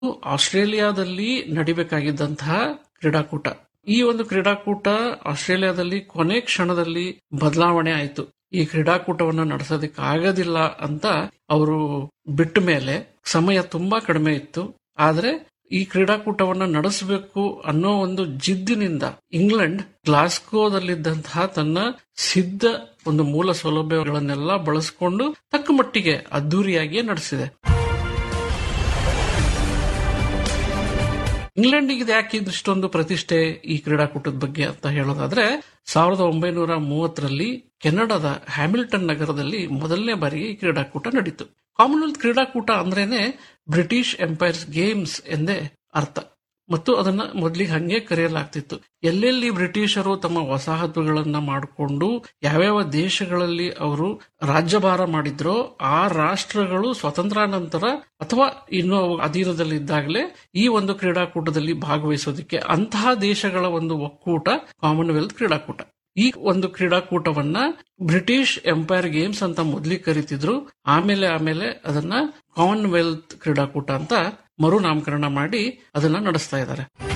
ಆಸ್ಟ್ರೇಲಿಯಾದಲ್ಲಿ ನಡಿಬೇಕಾಗಿದ್ದಂತಹ ಕ್ರೀಡಾಕೂಟ ಈ ಒಂದು ಕ್ರೀಡಾಕೂಟ ಆಸ್ಟ್ರೇಲಿಯಾದಲ್ಲಿ ಕೊನೆ ಕ್ಷಣದಲ್ಲಿ ಬದಲಾವಣೆ ಆಯಿತು ಈ ಕ್ರೀಡಾಕೂಟವನ್ನು ನಡೆಸೋದಕ್ಕೆ ಆಗೋದಿಲ್ಲ ಅಂತ ಅವರು ಬಿಟ್ಟ ಮೇಲೆ ಸಮಯ ತುಂಬಾ ಕಡಿಮೆ ಇತ್ತು ಆದ್ರೆ ಈ ಕ್ರೀಡಾಕೂಟವನ್ನ ನಡೆಸಬೇಕು ಅನ್ನೋ ಒಂದು ಜಿದ್ದಿನಿಂದ ಇಂಗ್ಲೆಂಡ್ ಗ್ಲಾಸ್ಗೋದಲ್ಲಿದ್ದಂತಹ ತನ್ನ ಸಿದ್ಧ ಒಂದು ಮೂಲ ಸೌಲಭ್ಯಗಳನ್ನೆಲ್ಲ ಬಳಸಿಕೊಂಡು ತಕ್ಕ ಮಟ್ಟಿಗೆ ಅದ್ದೂರಿಯಾಗಿಯೇ ನಡೆಸಿದೆ ಇಂಗ್ಲೆಂಡಿಗೆ ಯಾಕೆ ಇಷ್ಟೊಂದು ಪ್ರತಿಷ್ಠೆ ಈ ಕ್ರೀಡಾಕೂಟದ ಬಗ್ಗೆ ಅಂತ ಹೇಳೋದಾದ್ರೆ ಸಾವಿರದ ಒಂಬೈನೂರ ಮೂವತ್ತರಲ್ಲಿ ಕೆನಡಾದ ಹ್ಯಾಮಿಲ್ಟನ್ ನಗರದಲ್ಲಿ ಮೊದಲನೇ ಬಾರಿಗೆ ಈ ಕ್ರೀಡಾಕೂಟ ನಡೀತು ಕಾಮನ್ವೆಲ್ತ್ ಕ್ರೀಡಾಕೂಟ ಅಂದ್ರೇನೆ ಬ್ರಿಟಿಷ್ ಎಂಪೈರ್ಸ್ ಗೇಮ್ಸ್ ಎಂದೇ ಅರ್ಥ ಮತ್ತು ಅದನ್ನ ಮೊದಲಿಗೆ ಹಂಗೆ ಕರೆಯಲಾಗ್ತಿತ್ತು ಎಲ್ಲೆಲ್ಲಿ ಬ್ರಿಟಿಷರು ತಮ್ಮ ವಸಾಹತುಗಳನ್ನ ಮಾಡಿಕೊಂಡು ಯಾವ್ಯಾವ ದೇಶಗಳಲ್ಲಿ ಅವರು ರಾಜ್ಯಭಾರ ಮಾಡಿದ್ರೋ ಆ ರಾಷ್ಟ್ರಗಳು ಸ್ವಾತಂತ್ರ್ಯಾನಂತರ ಅಥವಾ ಇನ್ನು ಅವು ಅಧೀನದಲ್ಲಿದ್ದಾಗಲೇ ಈ ಒಂದು ಕ್ರೀಡಾಕೂಟದಲ್ಲಿ ಭಾಗವಹಿಸೋದಕ್ಕೆ ಅಂತಹ ದೇಶಗಳ ಒಂದು ಒಕ್ಕೂಟ ಕಾಮನ್ವೆಲ್ತ್ ಕ್ರೀಡಾಕೂಟ ಈ ಒಂದು ಕ್ರೀಡಾಕೂಟವನ್ನ ಬ್ರಿಟಿಷ್ ಎಂಪೈರ್ ಗೇಮ್ಸ್ ಅಂತ ಮೊದಲಿಗೆ ಕರಿತಿದ್ರು ಆಮೇಲೆ ಆಮೇಲೆ ಅದನ್ನ ಕಾಮನ್ವೆಲ್ತ್ ಕ್ರೀಡಾಕೂಟ ಅಂತ ಮರುನಾಮಕರಣ ಮಾಡಿ ಅದನ್ನ ನಡೆಸ್ತಾ ಇದ್ದಾರೆ